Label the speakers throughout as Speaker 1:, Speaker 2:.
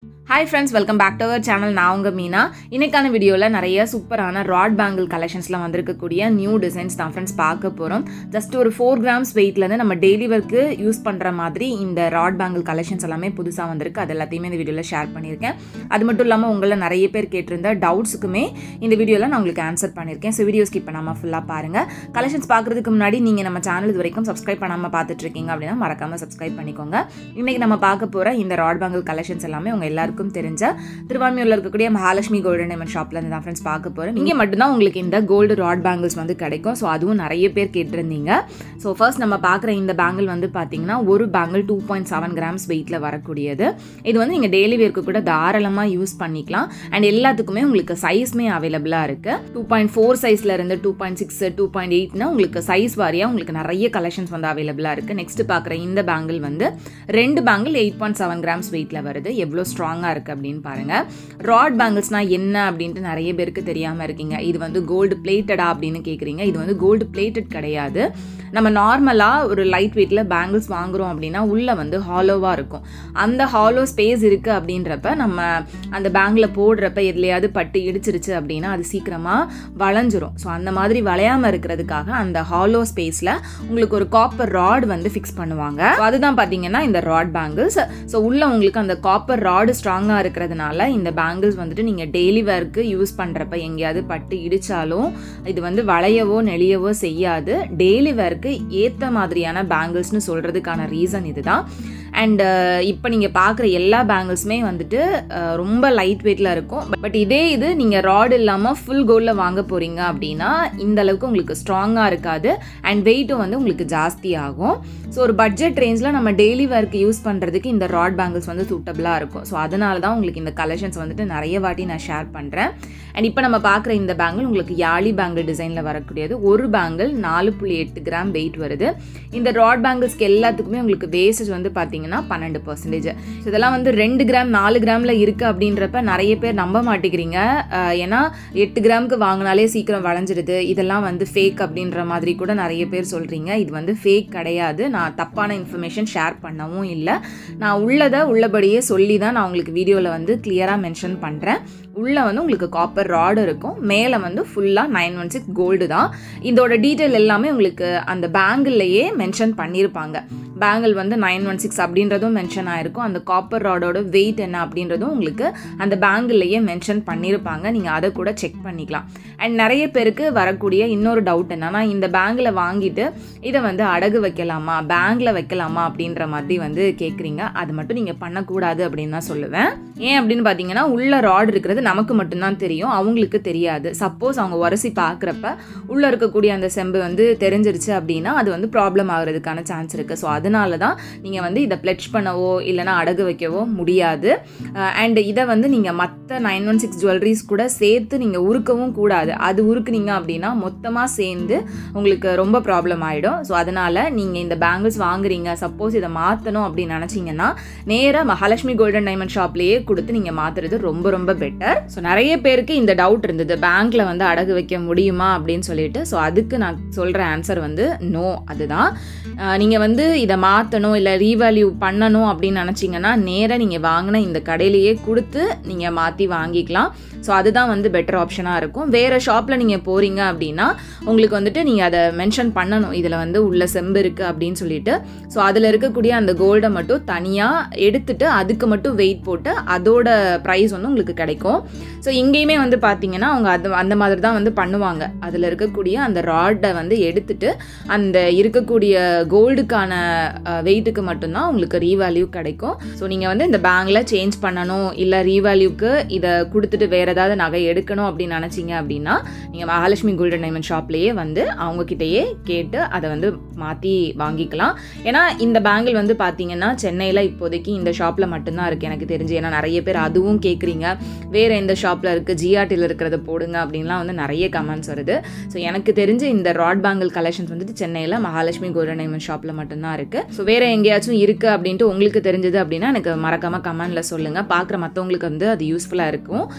Speaker 1: hi friends welcome back to our channel நான் உங்கள் மீனா இன்னைக்கான வீடியோவில் நிறைய சூப்பரான ராட் பேங்கிள் கலெக்ஷன்ஸ்லாம் வந்திருக்கக்கூடிய நியூ டிசைன்ஸ் தான் ஃப்ரெண்ட்ஸ் பார்க்க போகிறோம் ஜஸ்ட் ஒரு ஃபோர் கிராம்ஸ் வெயிட்லேருந்து நம்ம டெய்லி ஒர்க்கு யூஸ் பண்ணுற மாதிரி இந்த ராட் பேங்கிள் கலெக்ஷன்ஸ் எல்லாமே புதுசாக வந்திருக்கு அது எல்லாத்தையுமே இந்த வீடியோவில் ஷேர் பண்ணியிருக்கேன் அது மட்டும் இல்லாமல் உங்களை நிறைய பேர் கேட்டிருந்த டவுட்ஸுக்குமே இந்த வீடியோவில் நான் உங்களுக்கு ஆன்சர் பண்ணியிருக்கேன் ஸோ வீடியோ ஸ்கிப் பண்ணாமல் ஃபுல்லாக பாருங்கள் கலெக்ஷன்ஸ் பார்க்குறதுக்கு முன்னாடி நீங்கள் நம்ம சேனல் இது வரைக்கும் சப்ஸ்கிரைப் பண்ணாமல் பார்த்துட்டு இருக்கீங்க அப்படின்னா மறக்காமல் சப்ஸ்கிரைப் பண்ணிக்கோங்க இன்றைக்கி நம்ம பார்க்க போகிற இந்த ராட் பேங்கிள் கலெக்ஷன்ஸ் எல்லாமே உங்கள் எல்லாருக்கும் தெரிஞ்ச திருவான்மையூரில் இருக்கக்கூடிய மகாலட்சுமி கோல்டன் டைமண்ட் ஷாப்ல இருந்து தான் ஃப்ரெண்ட்ஸ் பார்க்க போகிறோம் இங்கே மட்டும்தான் உங்களுக்கு இந்த கோல்டு ராட் பேங்கிள்ஸ் வந்து கிடைக்கும் ஸோ அதுவும் நிறைய பேர் கேட்டிருந்தீங்க ஸோ ஃபர்ஸ்ட் நம்ம பார்க்குற இந்த பேங்கிள் வந்து பார்த்தீங்கன்னா ஒரு bangle two point seven grams வெயிட்டில் வரக்கூடியது இது வந்து நீங்கள் டெய்லி வேர்க்கு கூட தாராளமாக யூஸ் பண்ணிக்கலாம் அண்ட் எல்லாத்துக்குமே உங்களுக்கு சைஸ்மே அவைலபிளாக இருக்குது டூ பாயிண்ட் ஃபோர் சைஸில் இருந்து two point six two point எயிட்னா உங்களுக்கு சைஸ் வாரியாக உங்களுக்கு நிறைய கலெக்ஷன்ஸ் வந்து அவைலபிளாக இருக்குது நெக்ஸ்ட் பார்க்குற இந்த பேங்கிள் வந்து ரெண்டு bangle eight point seven grams வெயிட்டில் வருது எவ்வளோ ஸ்ட்ராங்காக இருக்குது அப்படின்னு பாருங்கள் ராட் பேங்கிள்ஸ்னால் என்ன அப்படின்ட்டு நிறைய பேருக்கு தெரியாமல் இருக்கீங்க இது வந்து கோல்டு பிளேட்டடா அப்படின்னு கேட்குறீங்க இது வந்து கோல்டு பிளேட்டட் கிடையாது நம்ம நார்மலாக ஒரு லைட் வெயிட்டில் பேங்கிள்ஸ் வாங்குகிறோம் அப்படின்னா உள்ளே வந்து ஹாலோவாக இருக்கும் அந்த ஹாலோ ஸ்பேஸ் இருக்குது அப்படின்றப்ப நம்ம அந்த பேங்கில் போடுறப்ப எதுலையாவது பட்டு இடிச்சிருச்சு அப்படின்னா அது சீக்கிரமாக வளைஞ்சிரும் ஸோ அந்த மாதிரி வளையாமல் இருக்கிறதுக்காக அந்த ஹாலோ ஸ்பேஸில் உங்களுக்கு ஒரு காப்பர் ராட் வந்து ஃபிக்ஸ் பண்ணுவாங்க So அதுதான் பார்த்தீங்கன்னா இந்த ராட் பேங்கிள்ஸ் ஸோ உள்ளே உங்களுக்கு அந்த காப்பர் ராடு ஸ்ட்ராங்காக இருக்கிறதுனால இந்த பேங்கிள்ஸ் வந்துட்டு நீங்கள் டெய்லி வேர்க்கு யூஸ் பண்ணுறப்ப எங்கேயாவது பட்டு இடித்தாலும் இது வந்து வளையவோ நெளியவோ செய்யாது டெய்லி வேர்க்கு ஏற்ற மாதிரியான பேங்கிள்ஸ்னு சொல்கிறதுக்கான ரீசன் இதுதான் அண்ட் இப்போ நீங்கள் பார்க்குற எல்லா பேங்கிள்ஸுமே வந்துட்டு அஹ், ரொம்ப லைட் வெயிட்டில் இருக்கும் பட் இதே இது நீங்கள் ராட் இல்லாமல் ஃபுல் கோல்டில் வாங்க போகிறீங்க அப்படின்னா இந்த அளவுக்கு உங்களுக்கு ஸ்ட்ராங்காக இருக்காது அண்ட் வெயிட்டும் வந்து உங்களுக்கு ஜாஸ்தி ஆகும் ஸோ ஒரு பட்ஜெட் ரேஞ்சில் நம்ம டெய்லி ஒர்க் யூஸ் பண்ணுறதுக்கு இந்த ராட் பேங்கிள்ஸ் வந்து சூட்டபிளாக இருக்கும் ஸோ அதனால தான் உங்களுக்கு இந்த கலெக்ஷன்ஸ் வந்துட்டு நிறைய வாட்டி நான் ஷேர் பண்ணுறேன் அண்ட் இப்போ நம்ம பார்க்குற இந்த பேங்கிள் உங்களுக்கு யாழி பேங்கிள் டிசைனில் வரக்கூடியது ஒரு பேங்கிள் நாலு புள்ளி எட்டு கிராம் வெயிட் வருது இந்த ராட் பேங்கிள்ஸ்க்கு எல்லாத்துக்குமே உங்களுக்கு வேஸ்டேஜ் வந்து பார்த்தீங்கன்னா பன்னெண்டு பர்சன்டேஜ் இதெல்லாம் வந்து ரெண்டு கிராம் நாலு கிராமில் இருக்குது அப்படின்றப்ப நிறைய பேர் நம்ப மாட்டேங்கிறீங்க அஹ் ஏன்னா எட்டு கிராமுக்கு வாங்கினாலே சீக்கிரம் வளைஞ்சிருது இதெல்லாம் வந்து ஃபேக் அப்படின்ற மாதிரி கூட நிறைய பேர் சொல்கிறீங்க இது வந்து ஃபேக் கிடையாது நான் தப்பான இன்ஃபர்மேஷன் ஷேர் பண்ணவும் இல்லை நான் உள்ளதை உள்ளபடியே சொல்லி தான் நான் உங்களுக்கு வீடியோவில் வந்து கிளியராக மென்ஷன் பண்ணுறேன் உள்ளே வந்து உங்களுக்கு காப்பர் ராடு இருக்கும் மேலே வந்து ஃபுல்லாக நைன் ஒன் சிக்ஸ் கோல்டு தான் இதோட டீட்டெயில் எல்லாமே உங்களுக்கு அந்த பேங்கிள்லையே மென்ஷன் பண்ணியிருப்பாங்க பேங்கிள் வந்து நைன் ஒன் சிக்ஸ் அப்படின்றதும் மென்ஷன் ஆயிருக்கும் அந்த காப்பர் ராடோட வெயிட் என்ன அப்படின்றதும் உங்களுக்கு அந்த பேங்கிள்லையே மென்ஷன் பண்ணியிருப்பாங்க நீங்கள் அதை கூட செக் பண்ணிக்கலாம் அண்ட் நிறைய பேருக்கு வரக்கூடிய இன்னொரு டவுட் என்னன்னா இந்த பேங்கில் வாங்கிட்டு இதை வந்து அடகு வைக்கலாமா பேங்கில் வைக்கலாமா அப்படின்ற மாதிரி வந்து கேட்குறீங்க அது மட்டும் நீங்கள் பண்ணக்கூடாது அப்படின்னு தான் சொல்லுவேன் ஏன் அப்படின்னு பார்த்தீங்கன்னா உள்ள ராட் இருக்கிறது நமக்கு மட்டும்தான் தெரியும் அவங்களுக்கு தெரியாது சப்போஸ் அவங்க உரசி பார்க்குறப்ப உள்ளே இருக்கக்கூடிய அந்த செம்பு வந்து தெரிஞ்சிருச்சு அப்படின்னா அது வந்து ப்ராப்ளம் ஆகிறதுக்கான சான்ஸ் இருக்குது ஸோ அதனால தான் நீங்கள் வந்து இதை பிளெட்ச் பண்ணவோ இல்லைனா அடகு வைக்கவோ முடியாது அண்ட் இதை வந்து நீங்கள் மற்ற நைன் ஒன் சிக்ஸ் ஜுவல்லரிஸ் கூட சேர்த்து நீங்கள் உருக்கவும் கூடாது அது உருக்குனீங்க அப்படின்னா மொத்தமாக சேர்ந்து உங்களுக்கு ரொம்ப ப்ராப்ளம் ஆகிடும் ஸோ அதனால் நீங்கள் இந்த பேங்கிள்ஸ் வாங்குறீங்க சப்போஸ் இதை மாற்றணும் அப்படின்னு நினச்சிங்கன்னா நேராக மகாலட்சுமி கோல்டன் டைமண்ட் ஷாப்லேயே கொடுத்து நீங்கள் மாற்றுறது ரொம்ப ரொம்ப பெட்டர் ஸோ நிறைய பேருக்கு இந்த டவுட் இருந்தது பேங்க்கில் வந்து அடகு வைக்க முடியுமா அப்படின்னு சொல்லிட்டு ஸோ அதுக்கு நான் சொல்கிற ஆன்சர் வந்து நோ அதுதான் நீங்கள் வந்து இதை மாற்றணும் இல்லை ரீவேல்யூ பண்ணணும் அப்படின்னு நினச்சிங்கன்னா நேராக நீங்கள் வாங்கின இந்த கடையிலேயே கொடுத்து நீங்கள் மாற்றி வாங்கிக்கலாம் ஸோ அதுதான் வந்து பெட்டர் ஆப்ஷனாக இருக்கும் வேறு ஷாப்பில் நீங்கள் போகிறீங்க அப்படின்னா உங்களுக்கு வந்துட்டு நீங்கள் அதை மென்ஷன் பண்ணணும் இதில் வந்து உள்ள செம்பு இருக்குது அப்படின்னு சொல்லிட்டு ஸோ அதில் இருக்கக்கூடிய அந்த கோல்டை மட்டும் தனியாக எடுத்துட்டு அதுக்கு மட்டும் வெயிட் போட்டு அதோட ப்ரைஸ் வந்து உங்களுக்கு கிடைக்கும் ஸோ இங்கேயுமே வந்து பார்த்தீங்கன்னா அவங்க அது அந்த மாதிரி தான் வந்து பண்ணுவாங்க அதில் இருக்கக்கூடிய அந்த ராடை வந்து எடுத்துட்டு அந்த இருக்கக்கூடிய கோல்டுக்கான வெயிட்டுக்கு மட்டும்தான் உங்களுக்கு ரீவேல்யூ கிடைக்கும் ஸோ நீங்கள் வந்து இந்த பேங்கில் சேஞ்ச் பண்ணணும் இல்லை ரீவேல்யூக்கு இதை கொடுத்துட்டு வேறு ஏதாவது நகை எடுக்கணும் அப்படின்னு நினச்சிங்க அப்படின்னா நீங்கள் மகாலட்சுமி கோல்டன் டைமண்ட் ஷாப்லேயே வந்து அவங்கக்கிட்டேயே கேட்டு அதை வந்து மாற்றி வாங்கிக்கலாம் ஏன்னா இந்த பேங்கிள் வந்து பார்த்தீங்கன்னா சென்னையில் இப்போதைக்கு இந்த ஷாப்பில் மட்டும்தான் இருக்குது எனக்கு தெரிஞ்சு ஏன்னா நிறைய பேர் அதுவும் கேட்குறீங்க வேறு எந்த ஷாப்பில் இருக்குது ஜிஆர்டியில் இருக்கிறத போடுங்க அப்படின்லாம் வந்து நிறைய கமெண்ட்ஸ் வருது ஸோ எனக்கு தெரிஞ்சு இந்த ராட் பேங்கிள் கலெக்ஷன்ஸ் வந்துட்டு சென்னையில் மகாலட்சுமி கோல்டன் டைமண்ட் ஷாப்பில் மட்டும்தான் இருக்குது ஸோ வேறு எங்கேயாச்சும் இருக்குது அப்படின்ட்டு உங்களுக்கு தெரிஞ்சது அப்படின்னா எனக்கு மறக்காமல் கமெண்டில் சொல்லுங்கள் பார்க்குற மற்றவங்களுக்கு வந்து அது யூஸ்ஃபுல்லாக இருக்கும் அண்ட்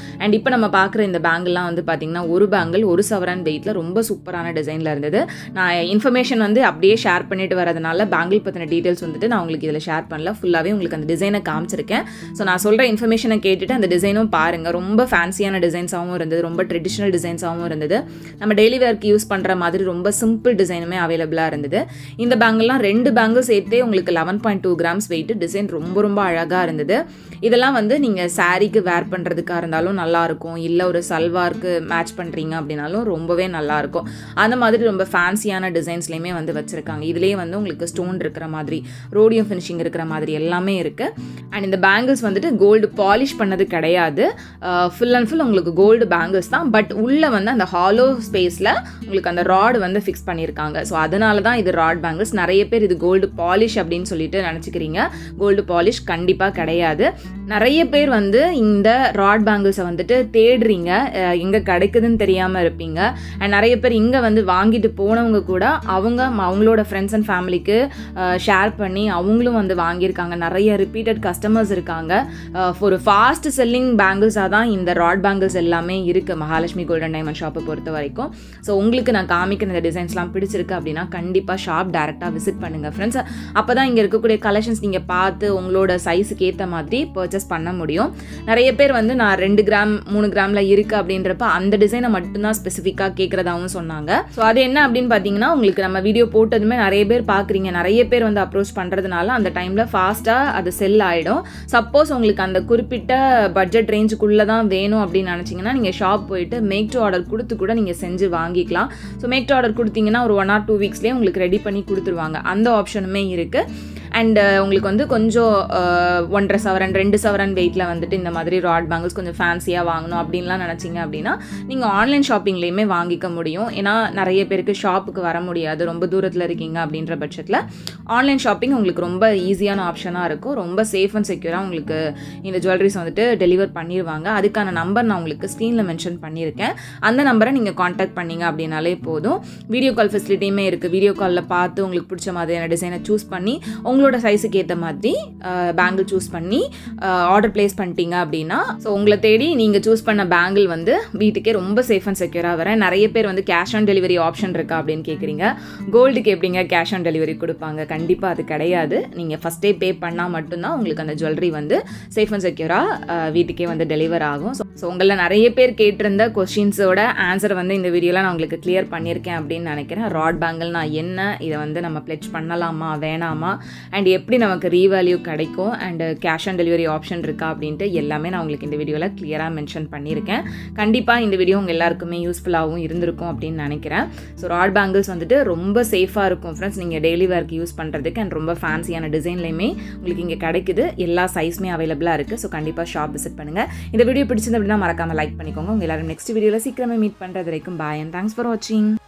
Speaker 1: இப்போ நம்ம பார்க்குற இந்த பேங்கிள்லாம் வந்து பார்த்திங்கன்னா ஒரு பேங்கிள் ஒரு சவரன் வெயிட்டில் ரொம்ப சூப்பரான டிசைனில் இருந்தது நான் இன்ஃபர்மேஷன் வந்து அப்படியே ஷேர் பண்ணிட்டு வரதுனால பேங்கிள் பற்றின டீட்டெயில்ஸ் வந்துட்டு நான் உங்களுக்கு இதில் ஷேர் பண்ணல ஃபுல்லாகவே உங்களுக்கு அந்த டிசைனை காமிச்சிருக்கேன் ஸோ நான் சொல்கிற இன்ஃபர்மேஷனை கேட்டுட்டு அந்த டிசைனும் பாருங்கள் ரொம்ப ஃபேன்சியான டிசைன்ஸாகவும் இருந்தது ரொம்ப ட்ரெடிஷ்னல் டிசைன்ஸாகவும் இருந்தது நம்ம டெய்லி வேர்க்கு யூஸ் பண்ணுற மாதிரி ரொம்ப சிம்பிள் டிசைனுமே அவைலபிளாக இருந்தது இந்த பேங்கிள்லாம் ரெண்டு பேங்கிள் சேர்த்தே உங்களுக்கு eleven point two grams weight design ரொம்ப ரொம்ப அழகாக இருந்தது இதெல்லாம் வந்து நீங்கள் சாரீக்கு வேர் பண்ணுறதுக்காக இருந்தாலும் நல்லாயிருக்கும் இல்லை ஒரு சல்வாருக்கு மேட்ச் பண்ணுறீங்க அப்படின்னாலும் ரொம்பவே நல்லாயிருக்கும் அந்த மாதிரி ரொம்ப ஃபேன்சியான டிசைன்ஸ்லையுமே வந்து வச்சுருக்காங்க இதுலேயே வந்து உங்களுக்கு ஸ்டோன் இருக்கிற மாதிரி ரோடியம் ஃபினிஷிங் இருக்கிற மாதிரி எல்லாமே இருக்குது அண்ட் இந்த பேங்கிள்ஸ் வந்துட்டு கோல்டு பாலிஷ் பண்ணது கிடையாது ஃபுல் அண்ட் ஃபுல் உங்களுக்கு கோல்டு பேங்கிள்ஸ் தான் பட் உள்ளே வந்து அந்த ஹாலோ ஸ்பேஸில் உங்களுக்கு அந்த ராட் வந்து ஃபிக்ஸ் பண்ணியிருக்காங்க ஸோ அதனால தான் இது ராட் பேங்கிள்ஸ் நிறைய பேர் இது கோல்டு பாலிஷ் அப்படின்னு சொல்லிட்டு நினச்சிக்கிறீங்க கோல்டு பாலிஷ் கண்டிப்பாக கிடையாது நிறைய பேர் வந்து இந்த ராட் பேங்கிள்ஸை வந்துட்டு தேடுறீங்க எங்கே கிடைக்குதுன்னு தெரியாமல் இருப்பீங்க அண்ட் நிறைய பேர் இங்கே வந்து வாங்கிட்டு போனவங்க கூட அவங்க அவங்களோட ஃப்ரெண்ட்ஸ் அண்ட் ஃபேமிலிக்கு ஷேர் பண்ணி அவங்களும் வந்து வாங்கியிருக்காங்க நிறைய ரிப்பீட்டட் கஸ்டமர்ஸ் இருக்காங்க ஒரு ஃபாஸ்ட் செல்லிங் பேங்கிள்ஸாக தான் இந்த ராட் பேங்கிள்ஸ் எல்லாமே இருக்குது மகாலட்சுமி கோல்டன் டைமண்ட் ஷாப்பை பொறுத்த வரைக்கும் ஸோ உங்களுக்கு நான் காமிக்கிற இந்த டிசைன்ஸ்லாம் பிடிச்சிருக்கு அப்படின்னா கண்டிப்பாக ஷாப் டேரெக்டாக விசிட் பண்ணுங்கள் ஃப்ரெண்ட்ஸ் அப்போ தான் இங்கே இருக்கக்கூடிய கலெக்ஷன்ஸ் நீங்கள் பார்த்து உங்களோட சைஸுக்கு ஏற்ற மாதிரி பர்ச்சேஸ் பண்ண முடியும் நிறைய பேர் வந்து நான் ரெண்டு கிராம் மூணு கிராமில் இருக்குது அப்படின்றப்ப அந்த டிசைனை மட்டும்தான் ஸ்பெசிஃபிக்காக கேட்குறதாகவும் சொன்னாங்க ஸோ அது என்ன அப்படின்னு பார்த்தீங்கன்னா உங்களுக்கு நம்ம வீடியோ போட்டதுமே நிறைய பேர் பார்க்குறீங்க நிறைய பேர் வந்து அப்ரோச் பண்ணுறதுனால அந்த டைமில் ஃபாஸ்ட்டாக அது செல் ஆகிடும் சப்போஸ் உங்களுக்கு அந்த குறிப்பிட்ட பட்ஜெட் ரேஞ்சுக்குள்ளே தான் வேணும் அப்படின்னு நினச்சிங்கன்னா நீங்கள் ஷாப் போயிட்டு மேக் டு ஆர்டர் கொடுத்து கூட நீங்கள் செஞ்சு வாங்கிக்கலாம் ஸோ மேக் டு ஆர்டர் கொடுத்தீங்கன்னா ஒரு ஒன் ஆர் டூ வீக்ஸ்லேயே உங்களுக்கு ரெடி பண்ணி கொடுத்துருவாங்க அந்த ஆப்ஷனுமே இருக்குது அண்ட் உங்களுக்கு வந்து கொஞ்சம் ஒன்றரை சவரன் ரெண்டு சவரன் வெயிட்டில் வந்துட்டு இந்த மாதிரி ராட் பேங்கிள்ஸ் கொஞ்சம் ஃபேன்சியாக வாங்கணும் அப்படின்லாம் நினச்சிங்க அப்படின்னா நீங்கள் ஆன்லைன் ஷாப்பிங்லேயுமே வாங்கிக்க முடியும் ஏன்னா நிறைய பேருக்கு ஷாப்புக்கு வர முடியாது ரொம்ப தூரத்தில் இருக்கீங்க அப்படின்ற பட்சத்தில் ஆன்லைன் ஷாப்பிங் உங்களுக்கு ரொம்ப ஈஸியான ஆப்ஷனாக இருக்கும் ரொம்ப சேஃப் அண்ட் செக்யூராக உங்களுக்கு இந்த ஜுவல்லரிஸ் வந்துட்டு டெலிவர் பண்ணிடுவாங்க அதுக்கான நம்பர் நான் உங்களுக்கு ஸ்க்ரீனில் மென்ஷன் பண்ணியிருக்கேன் அந்த நம்பரை நீங்கள் காண்டாக்ட் பண்ணீங்க அப்படின்னாலே போதும் வீடியோ கால் ஃபெசிலிட்டியுமே இருக்குது வீடியோ காலில் பார்த்து உங்களுக்கு பிடிச்ச மாதிரியான டிசைனை சூஸ் பண்ணி உங்களோட சைஸுக்கு ஏற்ற மாதிரி பேங்கிள் சூஸ் பண்ணி ஆர்டர் பிளேஸ் பண்ணிட்டீங்க அப்படின்னா ஸோ உங்களை தேடி நீங்கள் சூஸ் பண்ண பேங்கிள் வந்து வீட்டுக்கே ரொம்ப சேஃப் அண்ட் செக்யூராக வரேன் நிறைய பேர் வந்து கேஷ் ஆன் டெலிவரி ஆப்ஷன் இருக்கா அப்படின்னு கேட்குறீங்க கோல்டுக்கு எப்படிங்க கேஷ் ஆன் டெலிவரி கொடுப்பாங்க கண்டிப்பாக அது கிடையாது நீங்கள் ஃபஸ்ட்டே பே பண்ணால் மட்டும்தான் உங்களுக்கு அந்த ஜுவல்லரி வந்து சேஃப் அண்ட் செக்யூராக வீட்டுக்கே வந்து டெலிவர் ஆகும் ஸோ உங்களில் நிறைய பேர் கேட்டிருந்த கொஷின்ஸோட ஆன்சர் வந்து இந்த வீடியோவில் நான் உங்களுக்கு கிளியர் பண்ணியிருக்கேன் அப்படின்னு நினைக்கிறேன் ராட் பேங்கிள்னா என்ன இதை வந்து நம்ம பிளெச் பண்ணலாமா வேணாமா அண்ட் எப்படி நமக்கு ரீவேல்யூ கிடைக்கும் and cash on delivery option இருக்கா அப்படின்ட்டு எல்லாமே நான் உங்களுக்கு இந்த வீடியோவில் கிளியராக மென்ஷன் பண்ணியிருக்கேன் கண்டிப்பாக இந்த வீடியோ உங்கள் எல்லாருக்குமே யூஸ்ஃபுல்லாகவும் இருந்திருக்கும் அப்படின்னு நினைக்கிறேன் ஸோ ராட் பேங்கிள்ஸ் வந்துட்டு ரொம்ப சேஃபாக இருக்கும் ஃப்ரெண்ட்ஸ் நீங்கள் டெய்லி வேர்க்கு யூஸ் பண்ணுறதுக்கு அண்ட் ரொம்ப ஃபேன்சியான டிசைன்லையுமே உங்களுக்கு இங்கே கிடைக்குது எல்லா சைஸுமே அவைலபிளாக இருக்குது ஸோ கண்டிப்பாக ஷாப் விசிட் பண்ணுங்கள் இந்த வீடியோ பிடிச்சிருந்து அப்படின்னா மறக்காமல் லைக் பண்ணிக்கோங்க உங்கள் எல்லாரும் நெக்ஸ்ட் வீடியோவில் சீக்கிரமே மீட் பண்ணுறது வரைக்கும் பாய் அண்ட் தேங்க்ஸ் ஃபார் வாட்சிங்